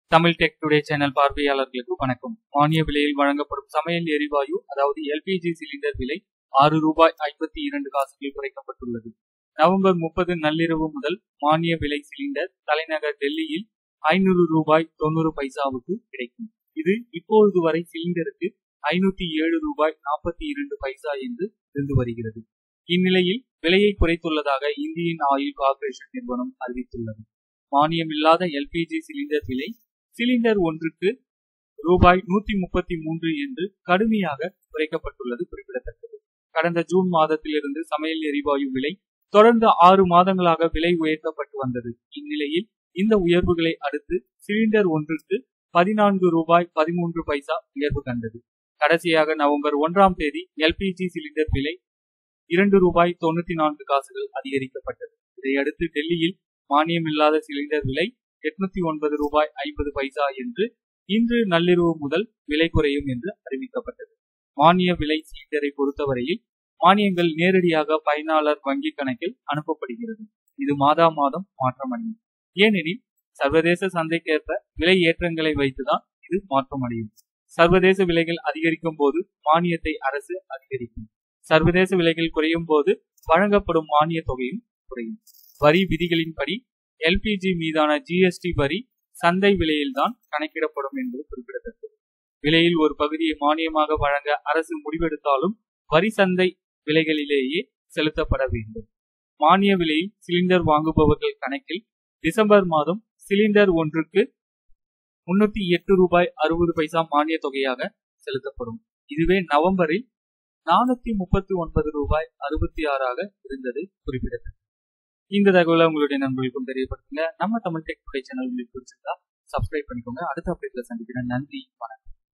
Tamil tech today channel பார்வையாளர்களுக்கு வணக்கம் மானிய விலையில் வழங்கப்படும் சமையல் எரிவாயு அதாவது எல்பிஜி சிலிண்டர் விலை ஆறு ரூபாய் ஐம்பத்தி இரண்டு காசுகள் குறைக்கப்பட்டுள்ளது நவம்பர் முப்பது நள்ளிரவு முதல் மானிய விலை சிலிண்டர் தலைநகர் டெல்லியில் ஐநூறு ரூபாய் தொண்ணூறு பைசாவுக்கு கிடைக்கும் இது இப்பொழுது வரை சிலிண்டருக்கு ஐநூத்தி ஏழு ரூபாய் நாற்பத்தி இரண்டு பைசா என்று இருந்து வருகிறது இந்நிலையில் விலையை குறைத்துள்ளதாக இந்தியன் ஆயில் கார்ப்பரேஷன் நிறுவனம் அறிவித்துள்ளது மானியமில்லாத எல்பிஜி சிலிண்டர் விலை சிலிண்டர் ஒன்றுக்கு ரூபாய் நூத்தி முப்பத்தி மூன்று என்று கடுமையாக குறைக்கப்பட்டுள்ளது குறிப்பிடத்தக்கது கடந்த ஜூன் மாதத்திலிருந்து சமையல் எரிவாயு விலை தொடர்ந்து ஆறு மாதங்களாக விலை உயர்த்தப்பட்டு வந்தது இந்நிலையில் இந்த உயர்வுகளை அடுத்து சிலிண்டர் ஒன்றுக்கு பதினான்கு ரூபாய் பதிமூன்று பைசா உயர்வு கண்டது கடைசியாக நவம்பர் ஒன்றாம் தேதி எல்பிஜி சிலிண்டர் விலை இரண்டு ரூபாய் தொண்ணூத்தி நான்கு காசுகள் அதிகரிக்கப்பட்டது இதையடுத்து டெல்லியில் மானியமில்லாத சிலிண்டர் விலை எட்நூத்தி ஒன்பது ரூபாய் ஐம்பது பைசா என்று இன்று நள்ளிரவு முதல் விலை குறையும் என்று அறிவிக்கப்பட்டது மானிய விலை சிலிண்டரை பொறுத்தவரையில் மானியங்கள் நேரடியாக பயனாளர் வங்கி கணக்கில் அனுப்பப்படுகிறது இது மாதா மாதம் மாற்றமடையும் ஏனெனில் சர்வதேச சந்தைக்கேற்ப விலை ஏற்றங்களை வைத்துதான் இது மாற்றமடையும் சர்வதேச விலைகள் அதிகரிக்கும் போது மானியத்தை அரசு அதிகரிக்கும் சர்வதேச விலைகள் குறையும் போது வழங்கப்படும் மானிய தொகையும் குறையும் வரி விதிகளின்படி எல்பிஜி மீதான ஜிஎஸ்டி வரி சந்தை விலையில்தான் கணக்கிடப்படும் என்பது குறிப்பிடத்தக்கது விலையில் ஒரு பகுதியை மானியமாக வழங்க அரசு முடிவெடுத்தாலும் வரி சந்தை விலைகளிலேயே செலுத்தப்பட வேண்டும் மானிய விலையில் சிலிண்டர் வாங்குபவர்கள் கணக்கில் டிசம்பர் மாதம் சிலிண்டர் ஒன்றுக்கு முன்னூத்தி எட்டு ரூபாய் அறுபது பைசா மானிய தொகையாக செலுத்தப்படும் இதுவே நவம்பரில் நானூத்தி முப்பத்தி ஒன்பது ரூபாய் அறுபத்தி ஆறாக இருந்தது குறிப்பிடத்தக்கது இந்த தகவலை உங்களுடைய நண்பர்களுக்கும் தெரியப்படுத்துங்க நம்ம தமிழ் டெக் டுடே சேனல் உங்களுக்கு பிடிச்சிருந்தா சப்ஸ்கிரைப் பண்ணிக்கோங்க அடுத்த அப்டேட்ல சந்திக்கிறேன் நன்றி வணக்கம்